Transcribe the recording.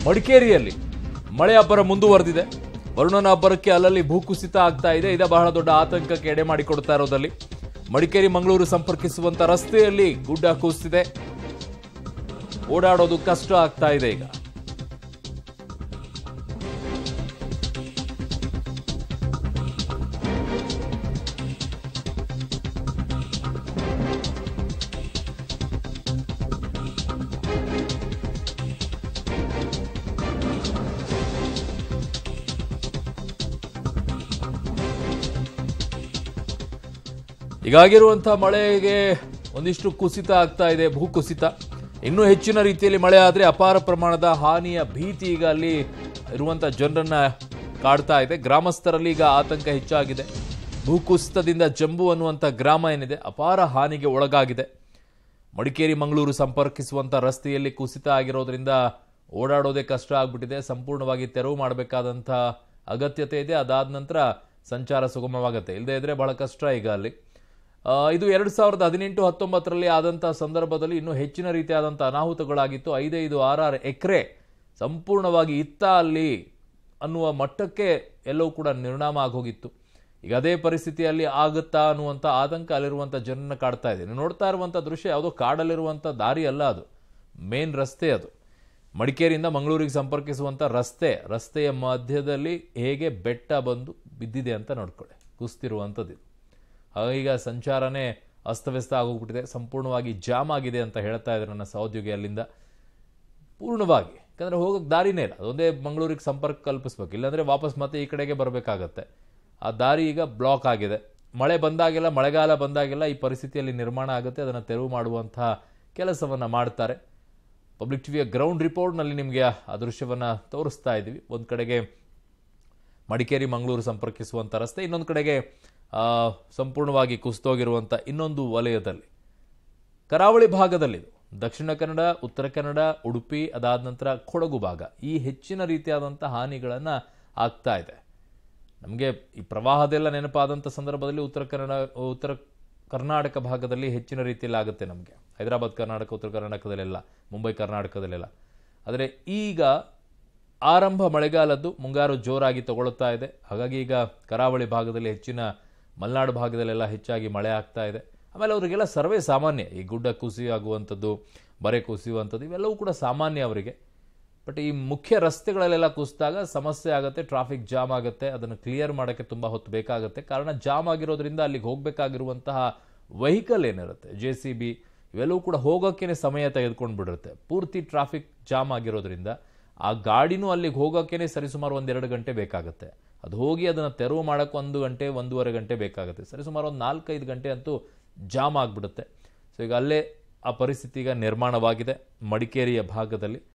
ಮಡಿಕೇರಿಯಲ್ಲಿ ಮಳೆ ಅಬ್ಬರ ಮುಂದುವರೆದಿದೆ ವರುಣನ ಅಬ್ಬರಕ್ಕೆ ಅಲ್ಲಲ್ಲಿ ಭೂಕುಸಿತ ಆಗ್ತಾ ಇದೆ ಇದೇ ಬಹಳ ದೊಡ್ಡ ಆತಂಕಕ್ಕೆ ಎಡೆ ಮಾಡಿಕೊಡ್ತಾ ಇರೋದಲ್ಲಿ ಮಡಿಕೇರಿ ಮಂಗಳೂರು ಸಂಪರ್ಕಿಸುವಂತ ರಸ್ತೆಯಲ್ಲಿ ಗುಡ್ಡ ಕುಸಿದಿದೆ ಓಡಾಡೋದು ಕಷ್ಟ ಆಗ್ತಾ ಇದೆ ಈಗ ಈಗಾಗಿರುವಂತಹ ಮಳೆಗೆ ಒಂದಿಷ್ಟು ಕುಸಿತ ಆಗ್ತಾ ಇದೆ ಭೂಕುಸಿತ ಇನ್ನೂ ಹೆಚ್ಚಿನ ರೀತಿಯಲ್ಲಿ ಮಳೆ ಆದರೆ ಅಪಾರ ಪ್ರಮಾಣದ ಹಾನಿಯ ಭೀತಿ ಈಗ ಅಲ್ಲಿ ಇರುವಂತಹ ಜನರನ್ನ ಕಾಡ್ತಾ ಇದೆ ಗ್ರಾಮಸ್ಥರಲ್ಲಿ ಈಗ ಆತಂಕ ಹೆಚ್ಚಾಗಿದೆ ಭೂಕುಸಿತದಿಂದ ಜಂಬು ಅನ್ನುವಂಥ ಗ್ರಾಮ ಏನಿದೆ ಅಪಾರ ಹಾನಿಗೆ ಒಳಗಾಗಿದೆ ಮಡಿಕೇರಿ ಮಂಗಳೂರು ಸಂಪರ್ಕಿಸುವಂತ ರಸ್ತೆಯಲ್ಲಿ ಕುಸಿತ ಆಗಿರೋದ್ರಿಂದ ಓಡಾಡೋದೇ ಕಷ್ಟ ಆಗ್ಬಿಟ್ಟಿದೆ ಸಂಪೂರ್ಣವಾಗಿ ತೆರವು ಮಾಡಬೇಕಾದಂಥ ಅಗತ್ಯತೆ ಇದೆ ಅದಾದ ನಂತರ ಸಂಚಾರ ಸುಗಮವಾಗುತ್ತೆ ಇಲ್ಲದೇ ಇದ್ರೆ ಬಹಳ ಕಷ್ಟ ಈಗ ಅಲ್ಲಿ ಆ, ಇದು ಎರಡು ಸಾವಿರದ ಹದಿನೆಂಟು ಹತ್ತೊಂಬತ್ತರಲ್ಲಿ ಆದಂಥ ಸಂದರ್ಭದಲ್ಲಿ ಇನ್ನೂ ಹೆಚ್ಚಿನ ರೀತಿಯಾದಂಥ ಅನಾಹುತಗಳಾಗಿತ್ತು ಐದೈದು ಆರಾರು ಎಕರೆ ಸಂಪೂರ್ಣವಾಗಿ ಇತ್ತ ಅಲ್ಲಿ ಅನ್ನುವ ಮಟ್ಟಕ್ಕೆ ಎಲ್ಲವೂ ಕೂಡ ನಿರ್ನಾಮ ಆಗೋಗಿತ್ತು ಈಗ ಅದೇ ಪರಿಸ್ಥಿತಿಯಲ್ಲಿ ಆಗುತ್ತಾ ಅನ್ನುವಂಥ ಆತಂಕ ಅಲ್ಲಿರುವಂಥ ಜನರನ್ನ ಕಾಡ್ತಾ ಇದೆ ನೀವು ನೋಡ್ತಾ ಇರುವಂಥ ದೃಶ್ಯ ಯಾವುದೋ ಕಾಡಲ್ಲಿರುವಂಥ ದಾರಿ ಅಲ್ಲ ಅದು ಮೇನ್ ರಸ್ತೆ ಅದು ಮಡಿಕೇರಿಯಿಂದ ಮಂಗಳೂರಿಗೆ ಸಂಪರ್ಕಿಸುವಂಥ ರಸ್ತೆ ರಸ್ತೆಯ ಮಧ್ಯದಲ್ಲಿ ಹೇಗೆ ಬೆಟ್ಟ ಬಂದು ಬಿದ್ದಿದೆ ಅಂತ ನೋಡ್ಕೊಳ್ಳಿ ಕುಸ್ತಿರುವಂಥದ್ದು ಇದು ಹಾಗಾಗಿ ಈಗ ಸಂಚಾರನೇ ಅಸ್ತವ್ಯಸ್ತ ಆಗೋಗ್ಬಿಟ್ಟಿದೆ ಸಂಪೂರ್ಣವಾಗಿ ಜಾಮ್ ಆಗಿದೆ ಅಂತ ಹೇಳ್ತಾ ಇದ್ದಾರೆ ನನ್ನ ಸಹೋದ್ಯೋಗಿ ಅಲ್ಲಿಂದ ಪೂರ್ಣವಾಗಿ ಯಾಕಂದ್ರೆ ಹೋಗೋಕೆ ದಾರಿನೇ ಇಲ್ಲ ಅದೊಂದೇ ಮಂಗಳೂರಿಗೆ ಸಂಪರ್ಕ ಕಲ್ಪಿಸ್ಬೇಕು ಇಲ್ಲಾಂದ್ರೆ ವಾಪಸ್ ಮತ್ತೆ ಈ ಕಡೆಗೆ ಬರಬೇಕಾಗತ್ತೆ ಆ ದಾರಿ ಈಗ ಬ್ಲಾಕ್ ಆಗಿದೆ ಮಳೆ ಬಂದಾಗೆಲ್ಲ ಮಳೆಗಾಲ ಬಂದಾಗೆಲ್ಲ ಈ ಪರಿಸ್ಥಿತಿಯಲ್ಲಿ ನಿರ್ಮಾಣ ಆಗುತ್ತೆ ಅದನ್ನು ತೆರವು ಮಾಡುವಂತಹ ಕೆಲಸವನ್ನು ಮಾಡ್ತಾರೆ ಪಬ್ಲಿಕ್ ಟಿವಿಯ ಗ್ರೌಂಡ್ ರಿಪೋರ್ಟ್ನಲ್ಲಿ ನಿಮಗೆ ಆ ದೃಶ್ಯವನ್ನು ತೋರಿಸ್ತಾ ಇದ್ದೀವಿ ಒಂದು ಕಡೆಗೆ ಮಡಿಕೇರಿ ಮಂಗಳೂರು ಸಂಪರ್ಕಿಸುವಂಥ ರಸ್ತೆ ಇನ್ನೊಂದು ಕಡೆಗೆ ಆ, ಸಂಪೂರ್ಣವಾಗಿ ಕುಸಿತೋಗಿರುವಂಥ ಇನ್ನೊಂದು ವಲಯದಲ್ಲಿ ಕರಾವಳಿ ಭಾಗದಲ್ಲಿ ದಕ್ಷಿಣ ಕನ್ನಡ ಉತ್ತರ ಕನ್ನಡ ಉಡುಪಿ ಅದಾದ ನಂತರ ಕೊಡಗು ಭಾಗ ಈ ಹೆಚ್ಚಿನ ರೀತಿಯಾದಂಥ ಹಾನಿಗಳನ್ನು ಆಗ್ತಾ ಇದೆ ನಮಗೆ ಈ ಪ್ರವಾಹದೆಲ್ಲ ನೆನಪಾದಂಥ ಸಂದರ್ಭದಲ್ಲಿ ಉತ್ತರ ಕನ್ನಡ ಉತ್ತರ ಕರ್ನಾಟಕ ಭಾಗದಲ್ಲಿ ಹೆಚ್ಚಿನ ರೀತಿಯಲ್ಲಿ ಆಗುತ್ತೆ ನಮಗೆ ಹೈದರಾಬಾದ್ ಕರ್ನಾಟಕ ಉತ್ತರ ಕರ್ನಾಟಕದಲ್ಲೆಲ್ಲ ಮುಂಬೈ ಕರ್ನಾಟಕದಲ್ಲೆಲ್ಲ ಆದರೆ ಈಗ ಆರಂಭ ಮಳೆಗಾಲದ್ದು ಮುಂಗಾರು ಜೋರಾಗಿ ತಗೊಳ್ತಾ ಇದೆ ಹಾಗಾಗಿ ಈಗ ಕರಾವಳಿ ಭಾಗದಲ್ಲಿ ಹೆಚ್ಚಿನ ಮಲೆನಾಡು ಭಾಗದಲ್ಲೆಲ್ಲ ಹೆಚ್ಚಾಗಿ ಮಳೆ ಆಗ್ತಾ ಇದೆ ಆಮೇಲೆ ಅವರಿಗೆಲ್ಲ ಸರ್ವೇ ಸಾಮಾನ್ಯ ಈ ಗುಡ್ಡ ಕುಸಿ ಆಗುವಂಥದ್ದು ಬರೆ ಕುಸಿಯುವಂಥದ್ದು ಇವೆಲ್ಲವೂ ಕೂಡ ಸಾಮಾನ್ಯ ಅವರಿಗೆ ಬಟ್ ಈ ಮುಖ್ಯ ರಸ್ತೆಗಳಲ್ಲೆಲ್ಲ ಕುಸಿದಾಗ ಸಮಸ್ಯೆ ಆಗುತ್ತೆ ಟ್ರಾಫಿಕ್ ಜಾಮ್ ಆಗುತ್ತೆ ಅದನ್ನು ಕ್ಲಿಯರ್ ಮಾಡೋಕ್ಕೆ ತುಂಬ ಹೊತ್ತು ಬೇಕಾಗುತ್ತೆ ಕಾರಣ ಜಾಮ್ ಆಗಿರೋದ್ರಿಂದ ಅಲ್ಲಿಗೆ ಹೋಗಬೇಕಾಗಿರುವಂತಹ ವೆಹಿಕಲ್ ಏನಿರುತ್ತೆ ಜೆ ಸಿ ಬಿ ಇವೆಲ್ಲವೂ ಕೂಡ ಹೋಗೋಕ್ಕೇನೆ ಸಮಯ ತೆಗೆದುಕೊಂಡು ಬಿಡುತ್ತೆ ಪೂರ್ತಿ ಟ್ರಾಫಿಕ್ ಜಾಮ್ ಆಗಿರೋದ್ರಿಂದ ಆ ಗಾಡಿನೂ ಅಲ್ಲಿಗೆ ಹೋಗೋಕ್ಕೇನೆ ಸರಿಸುಮಾರು ಒಂದೆರಡು ಗಂಟೆ ಬೇಕಾಗುತ್ತೆ ಅದು ಹೋಗಿ ಅದನ್ನು ತೆರವು ಮಾಡೋಕ್ಕೆ ಒಂದು ಗಂಟೆ ಒಂದೂವರೆ ಗಂಟೆ ಬೇಕಾಗುತ್ತೆ ಸರಿಸುಮಾರು ಒಂದು ನಾಲ್ಕೈದು ಗಂಟೆ ಅಂತೂ ಜಾಮ್ ಆಗಿಬಿಡುತ್ತೆ ಸೊ ಈಗ ಅಲ್ಲೇ ಆ ಪರಿಸ್ಥಿತಿ ಈಗ ನಿರ್ಮಾಣವಾಗಿದೆ ಮಡಿಕೇರಿಯ ಭಾಗದಲ್ಲಿ